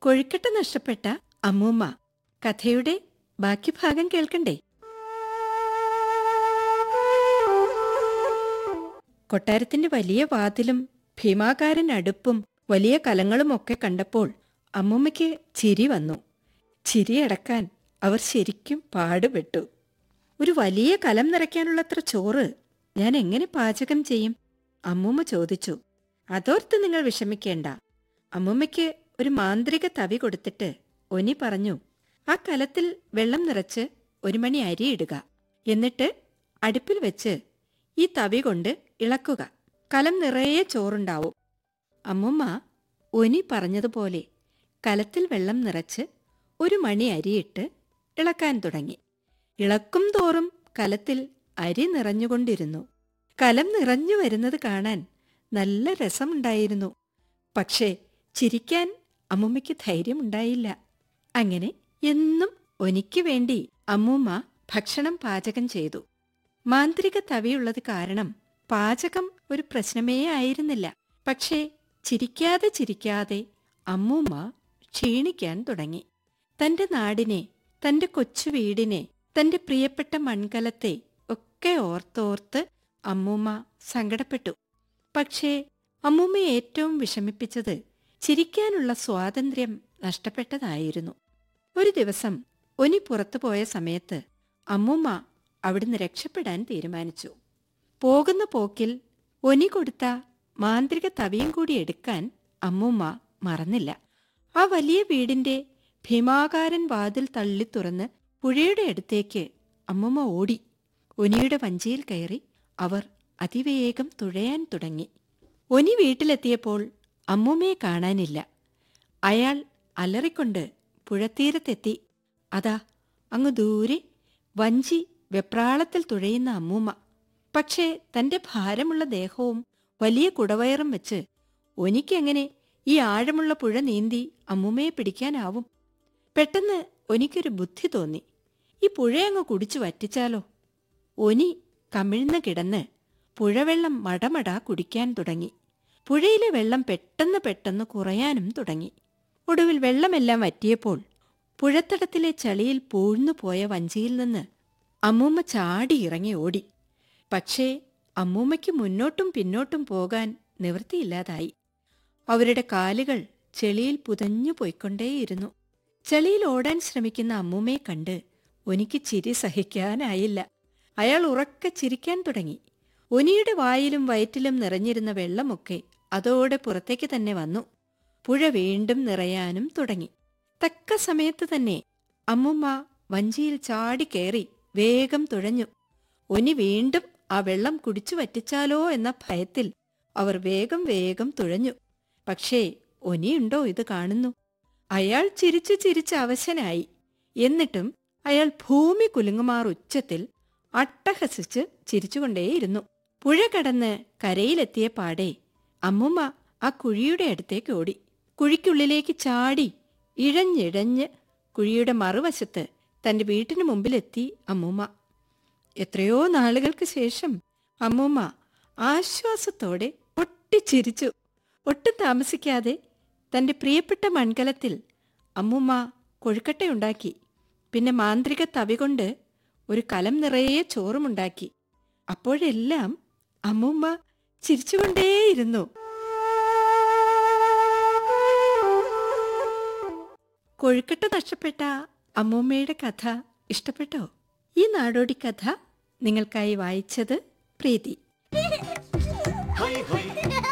കൊഴുക്കട്ട നഷ്ടപ്പെട്ട അമ്മൂമ്മ കഥയുടെ ബാക്കി ഭാഗം കേൾക്കണ്ടേ കൊട്ടാരത്തിന്റെ വലിയ വാതിലും ഭീമാകാരൻ അടുപ്പും വലിയ കലങ്ങളുമൊക്കെ കണ്ടപ്പോൾ അമ്മൂമ്മയ്ക്ക് ചിരി വന്നു ചിരി അടക്കാൻ അവർ ശരിക്കും പാടുപെട്ടു ഒരു വലിയ കലം നിറയ്ക്കാനുള്ളത്ര ചോറ് ഞാൻ എങ്ങനെ പാചകം ചെയ്യും അമ്മൂമ്മ ചോദിച്ചു അതോർത്ത് നിങ്ങൾ വിഷമിക്കേണ്ട അമ്മൂമ്മയ്ക്ക് ഒരു മാന്ത്രിക തവി കൊടുത്തിട്ട് ഒനി പറഞ്ഞു ആ കലത്തിൽ വെള്ളം നിറച്ച് ഒരു മണി അരി ഇടുക എന്നിട്ട് അടുപ്പിൽ വെച്ച് ഈ തവി കൊണ്ട് ഇളക്കുക കലം നിറയെ ചോറുണ്ടാവും അമ്മുമ്മ ഒനി പറഞ്ഞതുപോലെ കലത്തിൽ വെള്ളം നിറച്ച് ഒരു മണി അരിയിട്ട് ഇളക്കാൻ തുടങ്ങി ഇളക്കും തോറും കലത്തിൽ അരി നിറഞ്ഞുകൊണ്ടിരുന്നു കലം നിറഞ്ഞു വരുന്നത് കാണാൻ നല്ല രസമുണ്ടായിരുന്നു പക്ഷേ ചിരിക്കാൻ അമ്മുമ്മയ്ക്ക് ധൈര്യമുണ്ടായില്ല അങ്ങനെ എന്നും ഒനിക്ക് വേണ്ടി അമ്മൂമ്മ ഭക്ഷണം പാചകം ചെയ്തു മാന്ത്രിക തവിയുള്ളത് കാരണം പാചകം ഒരു പ്രശ്നമേ ആയിരുന്നില്ല പക്ഷേ ചിരിക്കാതെ ചിരിക്കാതെ അമ്മൂമ്മ ക്ഷീണിക്കാൻ തുടങ്ങി തന്റെ നാടിനെ തന്റെ കൊച്ചു വീടിനെ തന്റെ പ്രിയപ്പെട്ട മൺകലത്തെ ഒക്കെ ഓർത്തോർത്ത് അമ്മൂമ്മ സങ്കടപ്പെട്ടു പക്ഷേ അമ്മൂമ്മയെ ഏറ്റവും വിഷമിപ്പിച്ചത് ചിരിക്കാനുള്ള സ്വാതന്ത്ര്യം നഷ്ടപ്പെട്ടതായിരുന്നു ഒരു ദിവസം ഒനി പുറത്തു പോയ സമയത്ത് അമ്മൂമ്മ അവിടുന്ന് രക്ഷപ്പെടാൻ തീരുമാനിച്ചു പോകുന്ന പോക്കിൽ ഒനി കൊടുത്ത മാന്ത്രിക തവിയും കൂടി എടുക്കാൻ അമ്മൂമ്മ മറന്നില്ല ആ വലിയ വീടിന്റെ ഭീമാകാരൻ വാതിൽ തള്ളി തുറന്ന് പുഴയുടെ അടുത്തേക്ക് അമ്മൂമ്മ ഓടി ഒനിയുടെ വഞ്ചിയിൽ കയറി അവർ അതിവേഗം തുഴയാൻ തുടങ്ങി ഒനി വീട്ടിലെത്തിയപ്പോൾ അമ്മൂമ്മയെ കാണാനില്ല അയാൾ അലറിക്കൊണ്ട് പുഴത്തീരത്തെത്തി അതാ അങ്ങ് ദൂരെ വഞ്ചി വെപ്രാളത്തിൽ തുഴയുന്ന അമ്മൂമ്മ പക്ഷേ തന്റെ ഭാരമുള്ള ദേഹവും വലിയ കുടവയറും വെച്ച് ഒനിക്കെങ്ങനെ ഈ ആഴമുള്ള പുഴ നീന്തി അമ്മൂമ്മയെ പിടിക്കാനാവും പെട്ടെന്ന് ഒനിക്കൊരു ബുദ്ധി തോന്നി ഈ പുഴയങ്ങ് കുടിച്ചു വറ്റിച്ചാലോ ഒനി കമിഴ്ന്ന് കിടന്ന് പുഴവെള്ളം മടമട കുടിക്കാൻ തുടങ്ങി പുഴയിലെ വെള്ളം പെട്ടെന്ന് പെട്ടെന്ന് കുറയാനും തുടങ്ങി ഒടുവിൽ വെള്ളമെല്ലാം വറ്റിയപ്പോൾ പുഴത്തടത്തിലെ ചളിയിൽ പൂഴ്ന്നു പോയ വഞ്ചിയിൽ നിന്ന് അമ്മൂമ്മ ചാടി ഇറങ്ങി ഓടി പക്ഷേ അമ്മൂമ്മയ്ക്ക് മുന്നോട്ടും പിന്നോട്ടും പോകാൻ നിവൃത്തിയില്ലാതായി അവരുടെ കാലുകൾ ചെളിയിൽ പുതഞ്ഞു പോയിക്കൊണ്ടേയിരുന്നു ചെളിയിൽ ഓടാൻ ശ്രമിക്കുന്ന അമ്മൂമ്മയെ കണ്ട് ഒനിക്ക് ചിരി സഹിക്കാനായില്ല അയാൾ ഉറക്കെ ചിരിക്കാൻ തുടങ്ങി ഒനിയുടെ വായിലും വയറ്റിലും നിറഞ്ഞിരുന്ന വെള്ളമൊക്കെ അതോടെ പുറത്തേക്ക് തന്നെ വന്നു പുഴ വീണ്ടും നിറയാനും തുടങ്ങി തക്ക സമയത്ത് തന്നെ അമ്മുമ്മ വഞ്ചിയിൽ ചാടി കയറി വേഗം തുഴഞ്ഞു ഒനി വീണ്ടും ആ വെള്ളം കുടിച്ചു വറ്റിച്ചാലോ എന്ന ഭയത്തിൽ അവർ വേഗം വേഗം തുഴഞ്ഞു പക്ഷേ ഒനിയുണ്ടോ ഇത് കാണുന്നു അയാൾ ചിരിച്ചു ചിരിച്ച് അവശനായി എന്നിട്ടും അയാൾ ഭൂമി കുലുങ്ങുമാർ ഉച്ചത്തിൽ അട്ടഹസിച്ച് ചിരിച്ചുകൊണ്ടേയിരുന്നു പുഴ കടന്ന് കരയിലെത്തിയ പാടെ അമ്മുമ്മ ആ കുഴിയുടെ അടുത്തേക്ക് ഓടി കുഴിക്കുള്ളിലേക്ക് ചാടി ഇഴഞ്ഞിഴഞ്ഞ് കുഴിയുടെ മറുവശത്ത് തന്റെ വീട്ടിന് മുമ്പിലെത്തി അമ്മൂമ്മ എത്രയോ നാളുകൾക്ക് ശേഷം അമ്മൂമ്മ ആശ്വാസത്തോടെ പൊട്ടിച്ചിരിച്ചു ഒട്ടും താമസിക്കാതെ തന്റെ പ്രിയപ്പെട്ട മൺകലത്തിൽ അമ്മൂമ്മ കൊഴുക്കട്ടയുണ്ടാക്കി പിന്നെ മാന്ത്രിക തവി കൊണ്ട് ഒരു കലം നിറയെ ചോറുമുണ്ടാക്കി അപ്പോഴെല്ലാം അമ്മൂമ്മ ചിരിച്ചുകൊണ്ടേയിരുന്നു കൊഴുക്കട്ട നഷ്ടപ്പെട്ട അമ്മൂമ്മയുടെ കഥ ഇഷ്ടപ്പെട്ടോ ഈ നാടോടി കഥ നിങ്ങൾക്കായി വായിച്ചത് പ്രീതി ഹൈ ഹൈ